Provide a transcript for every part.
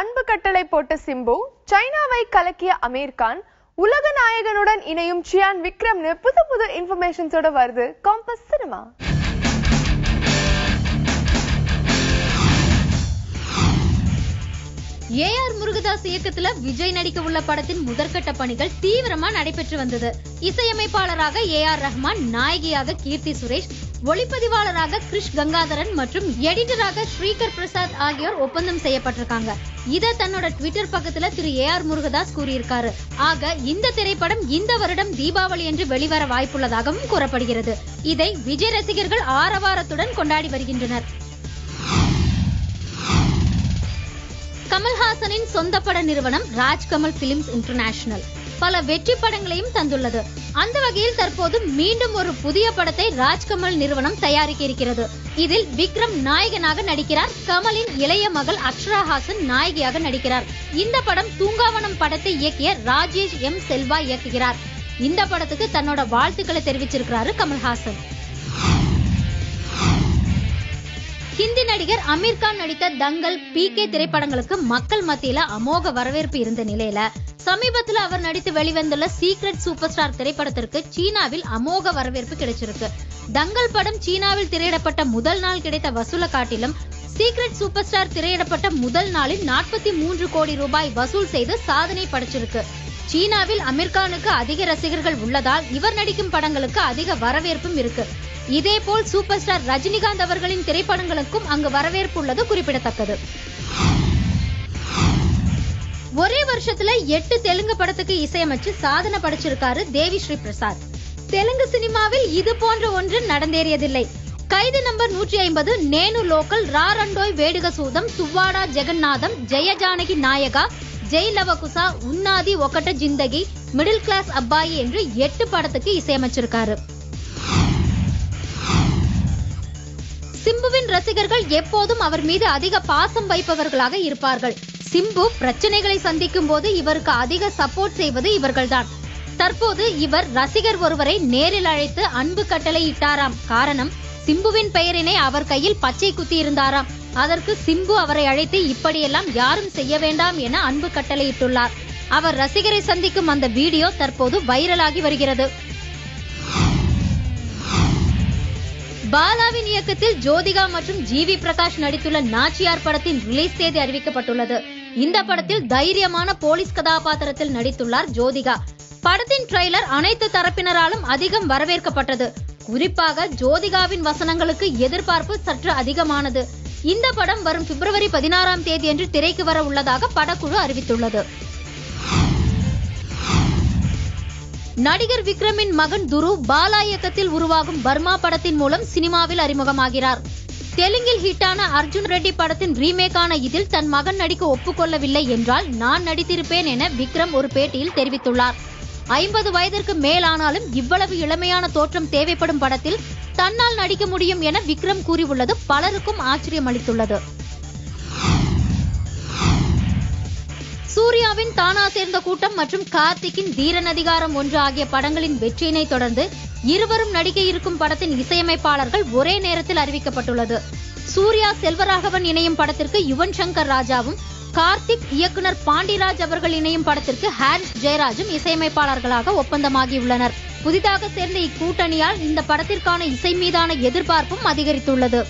அன்பு கட்டளை போட்ட சிம்பு சைனாவை கலக்கிய அமீர் கான் உலக நாயகனுடன் இணையும் சியான் விக்ரம்னு புது புது இன்ஃபர்மேஷன்ஸோட வருது காம்பஸ் சினிமா ஏஆர் முருகதாஸ் இயக்கத்துல விஜய் நடிக்க உள்ள படத்தின் முதற்கட்ட பணிகள் தீவிரமா நடைபெற்று வந்தது இசையமைப்பாளராக ஏ ஆர் ரஹ்மான் நாயகியாக கீர்த்தி சுரேஷ் ஒளிப்பதிவாளராக கிருஷ் கங்காதரன் மற்றும் எடிட்டராக ஸ்ரீகர் பிரசாத் ஆகியோர் ஒப்பந்தம் செய்யப்பட்டிருக்காங்க இத தன்னோட ட்விட்டர் பக்கத்துல திரு ஏ ஆர் முருகதாஸ் கூறியிருக்காரு ஆக இந்த திரைப்படம் இந்த வருடம் தீபாவளி என்று வெளிவர வாய்ப்புள்ளதாகவும் கூறப்படுகிறது இதை விஜய் ரசிகர்கள் ஆரவாரத்துடன் கொண்டாடி வருகின்றனர் கமல்ஹாசனின் சொந்த பட நிறுவனம் ராஜ்கமல் பிலிம்ஸ் இன்டர்நேஷனல் பல வெற்றி படங்களையும் தந்துள்ளது அந்த வகையில் தற்போது மீண்டும் ஒரு புதிய படத்தை ராஜ்கமல் நிறுவனம் தயாரிக்க இருக்கிறது இதில் விக்ரம் நாயகனாக நடிக்கிறார் கமலின் இளைய மகள் அக்ஷரா ஹாசன் நாயகியாக நடிக்கிறார் இந்த படம் தூங்காவனம் படத்தை இயக்கிய ராஜேஷ் எம் செல்வா இயக்குகிறார் இந்த படத்துக்கு தன்னோட வாழ்த்துக்களை தெரிவிச்சிருக்கிறாரு கமல்ஹாசன் ஹிந்தி நடிகர் அமீர் கான் நடித்த தங்கல் பி கே திரைப்படங்களுக்கு மக்கள் மத்தியில அமோக வரவேற்பு இருந்த நிலையில சமீபத்துல அவர் நடித்து வெளிவந்துள்ள சீக்ரெட் சூப்பர் ஸ்டார் திரைப்படத்திற்கு சீனாவில் அமோக வரவேற்பு கிடைச்சிருக்கு தங்கல் படம் சீனாவில் திரையிடப்பட்ட முதல் நாள் கிடைத்த வசூல காட்டிலும் சீக்ரெட் சூப்பர் ஸ்டார் திரையிடப்பட்ட முதல் நாளில் நாற்பத்தி மூன்று கோடி ரூபாய் வசூல் செய்து சாதனை படைச்சிருக்கு சீனாவில் அமீர்கானுக்கு அதிக ரசிகர்கள் உள்ளதால் இவர் நடிக்கும் படங்களுக்கு அதிக வரவேற்பும் இருக்கு இதேபோல் சூப்பர் ஸ்டார் ரஜினிகாந்த் அவர்களின் திரைப்படங்களுக்கும் அங்கு வரவேற்பு உள்ளது குறிப்பிடத்தக்கது ஒரே வருஷத்துல எட்டு தெலுங்கு படத்துக்கு இசையமைச்சு சாதனை படைச்சிருக்காரு தேவி ஸ்ரீ பிரசாத் தெலுங்கு சினிமாவில் இது போன்ற ஒன்று நடந்தேறியதில்லை கைது நம்பர் நூற்றி ஐம்பது நேனு local ராரண்டோய் வேடுக சூதம் சுவ்வாடா Jagannatham Jaya Janaki Nayaka Jai Lavakusa Unnadi Okkate Zindagi middle class Abbayi என்று எட்டு படத்துக்கு இசையமைச்சிருக்காரு சிம்புவின் ரசிகர்கள் எப்போதும் அவர் மீது அதிக பாசம் வைப்பவர்களாக இருப்பார்கள் சிம்பு பிரச்சனைகளை சந்திக்கும் போது இவருக்கு அதிக சப்போர்ட் செய்வது இவர்கள்தான் தற்போது இவர் ரசிகர் ஒருவரை நேரில் அழைத்து அன்பு கட்டளை இட்டாராம் காரணம் சிம்புவின் பெயரினை அவர் கையில் பச்சை குத்தி இருந்தாராம் அதற்கு சிம்பு அவரை அழைத்து இப்படியெல்லாம் யாரும் செய்ய வேண்டாம் என அன்பு கட்டளை இட்டுள்ளார் அவர் ரசிகரை சந்திக்கும் அந்த வீடியோ தற்போது வைரலாகி வருகிறது பாலாவின் இயக்கத்தில் ஜோதிகா மற்றும் ஜிவி பிரகாஷ் நடித்துள்ள நாச்சியார் படத்தின் ரிலீஸ் தேதி அறிவிக்கப்பட்டுள்ளது இந்த படத்தில் தைரியமான போலீஸ் கதாபாத்திரத்தில் நடித்துள்ளார் ஜோதிகா படத்தின் ட்ரெய்லர் அனைத்து தரப்பினராலும் அதிகம் வரவேற்கப்பட்டது குறிப்பாக ஜோதிகாவின் வசனங்களுக்கு எதிர்பார்ப்பு சற்று அதிகமானது இந்த படம் வரும் பிப்ரவரி பதினாறாம் தேதியன்று திரைக்கு வர உள்ளதாக படக்குழு அறிவித்துள்ளது நடிகர் விக்ரமின் மகன் துரு பாலா இயக்கத்தில் உருவாகும் பர்மா படத்தின் மூலம் சினிமாவில் அறிமுகமாகிறார் தெலுங்கில் ஹிட்டான அர்ஜுன் ரெட்டி படத்தின் ரீமேக்கான இதில் தன் மகன் நடிக்க ஒப்புக்கொள்ளவில்லை என்றால் நான் நடித்திருப்பேன் என விக்ரம் ஒரு பேட்டியில் தெரிவித்துள்ளார் ஐம்பது வயதிற்கு மேலானாலும் இவ்வளவு இளமையான தோற்றம் தேவைப்படும் படத்தில் தன்னால் நடிக்க முடியும் என விக்ரம் கூறியுள்ளது பலருக்கும் ஆச்சரியம் அளித்துள்ளது சூர்யாவின் தானா சேர்ந்த கூட்டம் மற்றும் கார்த்திக்கின் தீரன் அதிகாரம் ஒன்று ஆகிய படங்களின் வெற்றியினை தொடர்ந்து இருவரும் நடிக்க இருக்கும் படத்தின் இசையமைப்பாளர்கள் ஒரே நேரத்தில் அறிவிக்கப்பட்டுள்ளது சூர்யா செல்வராகவன் இணையும் படத்திற்கு யுவன் சங்கர் ராஜாவும் கார்த்திக் இயக்குனர் பாண்டிராஜ் அவர்கள் இணையும் படத்திற்கு ஹாரிஸ் ஜெயராஜும் இசையமைப்பாளர்களாக ஒப்பந்தமாகியுள்ளனர் புதிதாக சேர்ந்த இக்கூட்டணியால் இந்த படத்திற்கான இசை மீதான எதிர்பார்ப்பும் அதிகரித்துள்ளது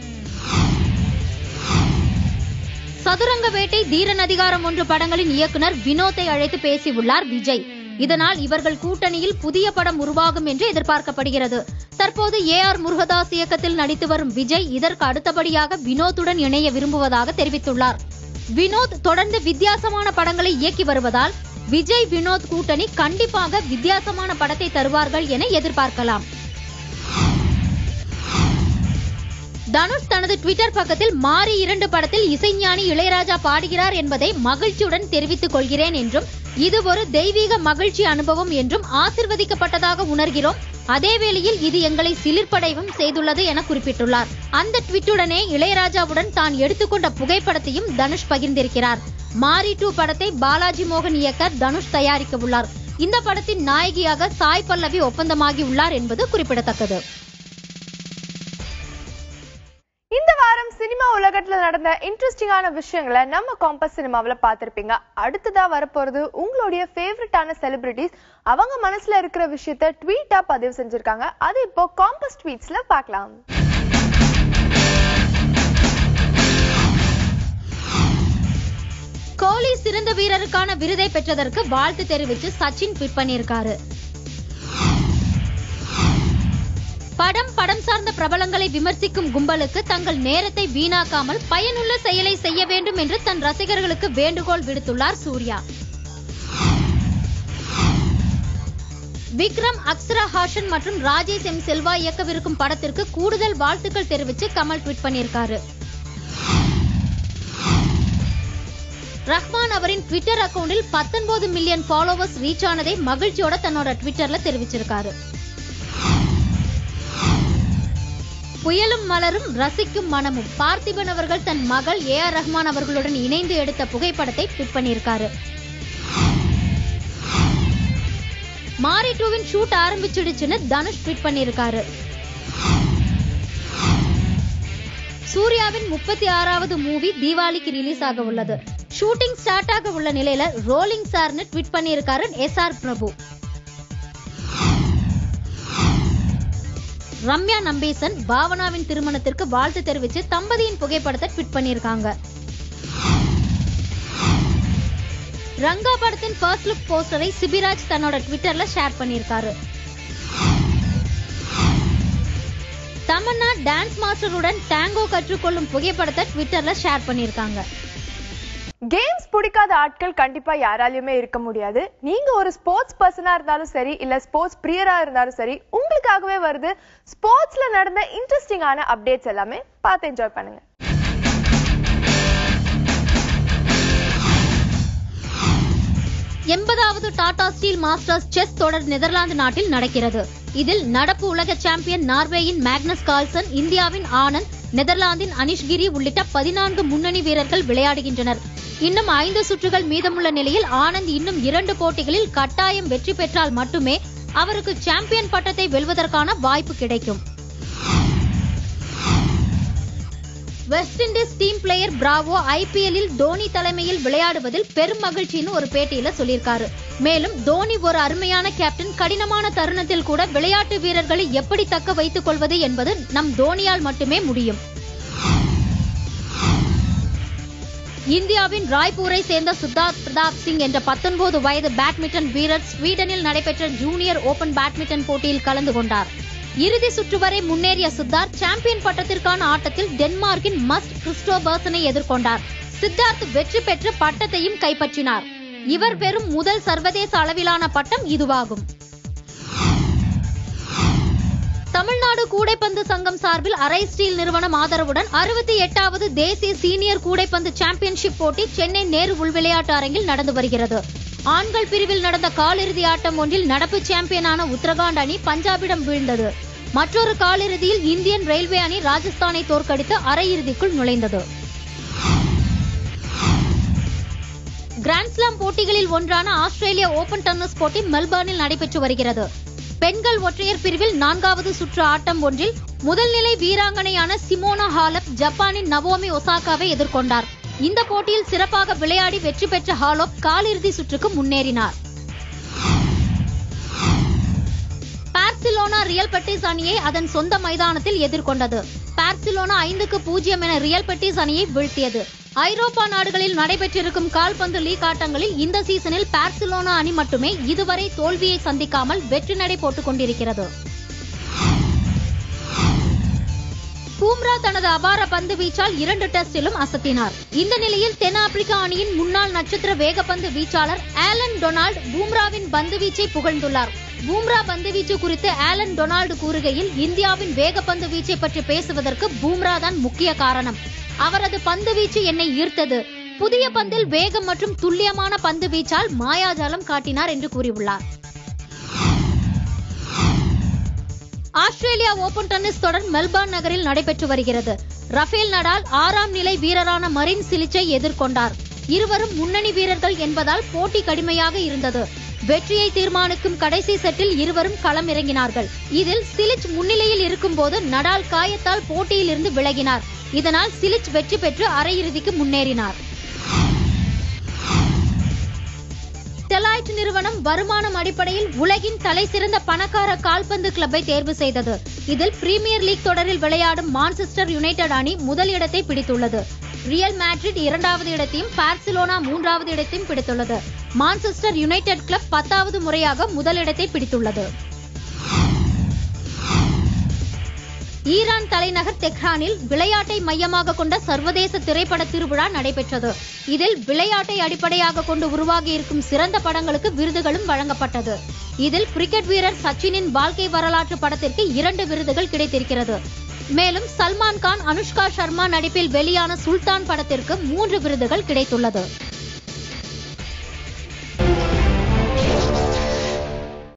சதுரங்க வேட்டை தீரன் அதிகாரம் ஒன்று படங்களின் இயக்குனர் வினோத்தை அழைத்து பேசியுள்ளார் விஜய் இதனால் இவர்கள் கூட்டணியில் புதிய படம் உருவாகும் என்று எதிர்பார்க்கப்படுகிறது தற்போது ஏ ஆர் முருகதாஸ் இயக்கத்தில் நடித்து வரும் விஜய் இதற்கு அடுத்தபடியாக வினோத்துடன் இணைய விரும்புவதாக தெரிவித்துள்ளார் வினோத் தொடர்ந்து வித்தியாசமான படங்களை இயக்கி வருவதால் விஜய் வினோத் கூட்டணி கண்டிப்பாக வித்தியாசமான படத்தை தருவார்கள் என எதிர்பார்க்கலாம் தனுஷ் தனது ட்விட்டர் பக்கத்தில் மாறி இரண்டு படத்தில் இசைஞானி இளையராஜா பாடுகிறார் என்பதை மகிழ்ச்சியுடன் தெரிவித்துக் கொள்கிறேன் என்றும் இது ஒரு தெய்வீக மகிழ்ச்சி அனுபவம் என்றும் ஆசிர்வதிக்கப்பட்டதாக உணர்கிறோம் அதே வேளையில் இது எங்களை சிலிர்ப்படைவும் செய்துள்ளது என குறிப்பிட்டுள்ளார் அந்த ட்விட்டுடனே இளையராஜாவுடன் தான் எடுத்துக்கொண்ட புகைப்படத்தையும் தனுஷ் பகிர்ந்திருக்கிறார் மாரி டூ படத்தை பாலாஜி மோகன் இயக்க தனுஷ் தயாரிக்க உள்ளார் இந்த படத்தின் நாயகியாக சாய் பல்லவி ஒப்பந்தமாகி உள்ளார் என்பது குறிப்பிடத்தக்கது இந்த வாரம் சினி சினிமா உலகத்துல நடந்த இன்ட்ரெஸ்டிங்கான விஷயங்களை நம்ம காம்பஸ் சினிமாவுல பார்த்திருப்பீங்க அடுத்ததா வரப்போறது உங்களுடைய ஃபேவரட்டான செலிபிரிட்டிஸ் அவங்க மனசுல இருக்கிற விஷயத்த ட்வீட்டா பதிவு செஞ்சிருக்காங்க அது இப்போ காம்பஸ் ட்வீட்ஸ்ல பார்க்கலாம் கோலி சிறந்த வீரருக்கான விருதை பெற்றதற்கு வாழ்த்து தெரிவித்து சச்சின் ட்வீட் பண்ணியிருக்காரு படம் படம் சார்ந்த பிரபலங்களை விமர்சிக்கும் கும்பலுக்கு தங்கள் நேரத்தை வீணாக்காமல் பயனுள்ள செயலை செய்ய வேண்டும் என்று தன் ரசிகர்களுக்கு வேண்டுகோள் விடுத்துள்ளார் சூர்யா விக்ரம் அக்ஷரா ஹாசன் மற்றும் ராஜேஷ் எம் செல்வா இயக்கவிருக்கும் படத்திற்கு கூடுதல் வாழ்த்துக்கள் தெரிவித்து கமல் ட்வீட் பண்ணியிருக்காரு ரஹ்மான் அவரின் ட்விட்டர் அக்கவுண்டில் 19 மில்லியன் ஃபாலோவர்ஸ் ரீச் ஆனதை மகிழ்ச்சியோட தன்னோட ட்விட்டர்ல தெரிவிச்சிருக்காரு புயலும் மலரும் ரசிக்கும் மனமும் பார்த்திபன் அவர்கள் தன் மகள் ஏ ஆர் ரஹ்மான் அவர்களுடன் இணைந்து எடுத்த புகைப்படத்தை ட்விட் பண்ணியிருக்காரு மாரி டூவின் ஷூட் ஆரம்பிச்சிடுச்சுன்னு தனுஷ் ட்வீட் பண்ணியிருக்காரு சூர்யாவின் முப்பத்தி ஆறாவது மூவி தீபாவளிக்கு ரிலீஸ் ஆக உள்ளது ஷூட்டிங் ஸ்டார்ட் ஆக உள்ள நிலையில ரோலிங் சார்னு ட்வீட் பண்ணியிருக்காரு எஸ் ஆர் பிரபு ரம்யா நம்பீசன் பாவனாவின் திருமணத்திற்கு வாழ்த்து தெரிவித்து தம்பதியின் புகைப்படத்தை ட்வீட் பண்ணியிருக்காங்க ரங்கா படத்தின் ஃபர்ஸ்ட் லுக் போஸ்டரை சிபிராஜ் தன்னோட ட்விட்டர்ல ஷேர் பண்ணியிருக்காரு தமன்னா டான்ஸ் மாஸ்டருடன் டேங்கோ கற்றுக்கொள்ளும் புகைப்படத்தை ட்விட்டர்ல ஷேர் பண்ணியிருக்காங்க கேம்ஸ் பிடிக்காத ஆட்கள் கண்டிப்பா யாராலையுமே இருக்க முடியாது நீங்க ஒரு ஸ்போர்ட்ஸ் பர்சனா இருந்தாலும் சரி இல்ல ஸ்போர்ட்ஸ் பிரியரா இருந்தாலும் சரி உங்களுக்காகவே வருது ஸ்போர்ட்ஸ்ல நடந்த இன்ட்ரெஸ்டிங்கான அப்டேட்ஸ் எல்லாமே பார்த்து என்ஜாய் பண்ணுங்க எண்பதாவது டாடா ஸ்டீல் மாஸ்டர்ஸ் செஸ் தொடர் நெதர்லாந்து நாட்டில் நடக்கிறது இதில் நடப்பு உலக சாம்பியன் நார்வேயின் மேக்னஸ் கால்சன் இந்தியாவின் ஆனந்த் நெதர்லாந்தின் அனிஷ்கிரி உள்ளிட்ட பதினான்கு முன்னணி வீரர்கள் விளையாடுகின்றனர் இன்னும் ஐந்து சுற்றுகள் மீதமுள்ள நிலையில் ஆனந்த் இன்னும் இரண்டு போட்டிகளில் கட்டாயம் வெற்றி பெற்றால் மட்டுமே அவருக்கு சாம்பியன் பட்டத்தை வெல்வதற்கான வாய்ப்பு கிடைக்கும் West Indies team player Bravo ஐபிஎல்லில் தோனி தலைமையில் விளையாடுவதில் பெரும் மகிழ்ச்சின்னு ஒரு பேட்டியில சொல்லியிருக்காரு மேலும் தோனி ஒரு அருமையான கேப்டன் கடினமான தருணத்தில் கூட விளையாட்டு வீரர்களை எப்படி தக்க வைத்துக் கொள்வது என்பது நம் தோனியால் மட்டுமே முடியும் இந்தியாவின் ராய்ப்பூரை சேர்ந்த சுதாத் பிரதாப் சிங் என்ற 19 வயது பேட்மிண்டன் வீரர் ஸ்வீடனில் நடைபெற்ற ஜூனியர் ஓபன் பேட்மிண்டன் போட்டியில் கலந்து கொண்டார் இறுதி சுற்று வரை முன்னேறிய சித்தார்த் சாம்பியன் பட்டத்திற்கான ஆட்டத்தில் டென்மார்க்கின் மஸ்ட் கிறிஸ்டோபர்சனை எதிர்கொண்டார் சித்தார்த் வெற்றி பெற்று பட்டத்தையும் கைப்பற்றினார் இவர் பெறும் முதல் சர்வதேச அளவிலான பட்டம் இதுவாகும் தமிழ்நாடு கூடைப்பந்து சங்கம் சார்பில் அரை ஸ்டீல் நிறுவனம் ஆதரவுடன் அறுபத்தி எட்டாவது தேசிய சீனியர் கூடைப்பந்து சாம்பியன்ஷிப் போட்டி சென்னை நேரு உள்விளையாட்டு அரங்கில் நடந்து வருகிறது ஆண்கள் பிரிவில் நடந்த காலிறுதி ஆட்டம் ஒன்றில் நடப்பு சாம்பியனான உத்தரகாண்ட் அணி பஞ்சாபிடம் வீழ்ந்தது மற்றொரு காலிறுதியில் இந்தியன் ரயில்வே அணி ராஜஸ்தானை தோற்கடித்து அரையிறுதிக்குள் நுழைந்தது கிராண்ட்ஸ்லாம் போட்டிகளில் ஒன்றான ஆஸ்திரேலிய ஓபன் டென்னிஸ் போட்டி மெல்பர்னில் நடைபெற்று வருகிறது பெண்கள் ஒற்றையர் பிரிவில் நான்காவது சுற்று ஆட்டம் ஒன்றில் முதல் நிலை வீராங்கனையான சிமோனா ஹாலப் ஜப்பானின் நவோமி ஒசாகாவை எதிர்கொண்டார் இந்த போட்டியில் சிறப்பாக விளையாடி வெற்றி பெற்ற ஹாலோப் காலிறுதி சுற்றுக்கு முன்னேறினார் பார்சிலோனா ரியல் பெட்டிஸ் அணியை அதன் சொந்த மைதானத்தில் எதிர்கொண்டது பார்சிலோனா ஐந்துக்கு பூஜ்ஜியம் என ரியல் பெட்டிஸ் அணியை வீழ்த்தியது ஐரோப்பா நாடுகளில் நடைபெற்றிருக்கும் கால்பந்து லீக் ஆட்டங்களில் இந்த சீசனில் பார்சிலோனா அணி மட்டுமே இதுவரை தோல்வியை சந்திக்காமல் வெற்றி நடை போட்டுக் கொண்டிருக்கிறது பூம்ரா தனது அபார பந்து வீச்சால் இரண்டு டெஸ்டிலும் அசத்தினார் இந்த நிலையில் தென்னாப்பிரிக்கா அணியின் முன்னாள் நட்சத்திர வேகப்பந்து வீச்சாளர் ஆலன் டொனால்ட் பூம்ராவின் பந்து வீச்சை புகழ்ந்துள்ளார் பூம்ரா பந்து வீச்சு குறித்து ஆலன் டொனால்டு கூறுகையில் இந்தியாவின் வேகப்பந்து வீச்சை பற்றி பேசுவதற்கு பூம்ரா தான் முக்கிய காரணம் அவரது பந்து வீச்சு என்னை ஈர்த்தது புதிய பந்தில் வேகம் மற்றும் துல்லியமான பந்து வீச்சால் மாயாஜாலம் காட்டினார் என்று கூறியுள்ளார் ஆஸ்திரேலியா ஓபன் டென்னிஸ் தொடர் மெல்பர்ன் நகரில் நடைபெற்று வருகிறது ரஃபேல் நடால் ஆறாம் நிலை வீரரான மரின் சிலிச்சை எதிர்கொண்டார் இருவரும் முன்னணி வீரர்கள் என்பதால் போட்டி கடுமையாக இருந்தது வெற்றியை தீர்மானிக்கும் கடைசி செட்டில் இருவரும் களம் இறங்கினார்கள் இதில் சிலிச் முன்னிலையில் இருக்கும்போது நடால் காயத்தால் போட்டியிலிருந்து விலகினார் இதனால் சிலிச் வெற்றி பெற்று அரையிறுதிக்கு முன்னேறினார் டெலாய்ட் நிறுவனம் வருமானம் அடிப்படையில் உலகின் தலைசிறந்த பணக்கார கால்பந்து கிளப்பை தேர்வு செய்தது இதில் பிரீமியர் லீக் தொடரில் விளையாடும் மான்செஸ்டர் யுனைடெட் அணி முதல் இடத்தை பிடித்துள்ளது ரியல் மேட்ரிட் இரண்டாவது இடத்தையும் பார்சிலோனா மூன்றாவது இடத்தையும் பிடித்துள்ளது மான்செஸ்டர் யுனைடெட் கிளப் பத்தாவது முறையாக முதலிடத்தை பிடித்துள்ளது ஈரான் தலைநகர் தெஹ்ரானில் விளையாட்டை மையமாக கொண்ட சர்வதேச திரைப்பட திருவிழா நடைபெற்றது இதில் விளையாட்டை அடிப்படையாக கொண்டு உருவாகி இருக்கும் சிறந்த படங்களுக்கு விருதுகளும் வழங்கப்பட்டது இதில் கிரிக்கெட் வீரர் சச்சினின் வாழ்க்கை வரலாற்று படத்திற்கு இரண்டு விருதுகள் கிடைத்திருக்கிறது மேலும் சல்மான் கான் அனுஷ்கா சர்மா நடிப்பில் வெளியான சுல்தான் படத்திற்கு மூன்று விருதுகள் கிடைத்துள்ளது